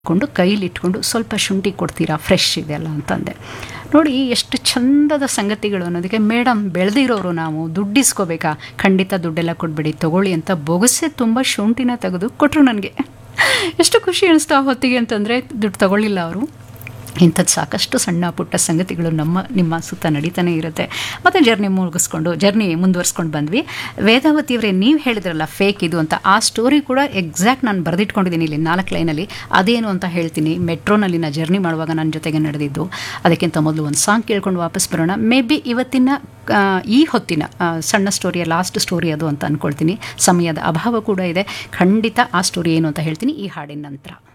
ಕೊಂಡು ಕೈಲಿ ಇಟ್ಕೊಂಡು ಸ್ವಲ್ಪ ಶುಂಠಿ ಕೊಡ್ತೀರಾ ಫ್ರೆಶ್ ಇದೆಯಲ್ಲ ಅಂತಂದೆ ನೋಡಿ ಎಷ್ಟು ಚಂದದ ಸಂಗತಿಗಳು ಅನ್ನೋದಕ್ಕೆ ಮೇಡಮ್ ಬೆಳೆದಿರೋರು ನಾವು ದುಡ್ಡು ಇಸ್ಕೋಬೇಕಾ ಖಂಡಿತ ದುಡ್ಡೆಲ್ಲ ಕೊಟ್ಬಿಡಿ ತಗೊಳ್ಳಿ ಅಂತ ಬೊಗಸೆ ತುಂಬ ಶುಂಠಿನ ತೆಗೆದು ಕೊಟ್ಟರು ನನಗೆ ಎಷ್ಟು ಖುಷಿ ಅನಿಸ್ತು ಆ ಹೊತ್ತಿಗೆ ಅಂತಂದರೆ ದುಡ್ಡು ತಗೊಳ್ಳಿಲ್ಲ ಅವರು ಇಂಥದ್ದು ಸಾಕಷ್ಟು ಸಣ್ಣ ಪುಟ್ಟ ಸಂಗತಿಗಳು ನಮ್ಮ ನಿಮ್ಮ ಸುತ್ತ ನಡೀತಾನೆ ಇರುತ್ತೆ ಮತ್ತು ಜರ್ನಿ ಮುಗಿಸ್ಕೊಂಡು ಜರ್ನಿ ಮುಂದುವರ್ಸ್ಕೊಂಡು ಬಂದ್ವಿ ವೇದಾವತಿಯವರೇ ನೀವು ಹೇಳಿದ್ರಲ್ಲ ಫೇಕ್ ಇದು ಅಂತ ಆ ಸ್ಟೋರಿ ಕೂಡ ಎಕ್ಸಾಕ್ಟ್ ನಾನು ಬರೆದಿಟ್ಕೊಂಡಿದ್ದೀನಿ ಇಲ್ಲಿ ನಾಲ್ಕು ಲೈನಲ್ಲಿ ಅದೇನು ಅಂತ ಹೇಳ್ತೀನಿ ಮೆಟ್ರೋನಲ್ಲಿ ನಾ ಜರ್ನಿ ಮಾಡುವಾಗ ನನ್ನ ಜೊತೆಗೆ ನಡೆದಿದ್ದು ಅದಕ್ಕಿಂತ ಮೊದಲು ಒಂದು ಸಾಂಗ್ ಕೇಳ್ಕೊಂಡು ವಾಪಸ್ ಬರೋಣ ಮೇ ಬಿ ಇವತ್ತಿನ ಆ, ಈ ಹೊತ್ತಿನ ಆ, ಸಣ್ಣ ಸ್ಟೋರಿಯ ಲಾಸ್ಟ್ ಸ್ಟೋರಿ ಅದು ಅಂತ ಅಂದ್ಕೊಳ್ತೀನಿ ಸಮಯದ ಅಭಾವ ಕೂಡ ಇದೆ ಖಂಡಿತ ಆ ಸ್ಟೋರಿ ಏನು ಅಂತ ಹೇಳ್ತೀನಿ ಈ ಹಾಡಿನ ನಂತರ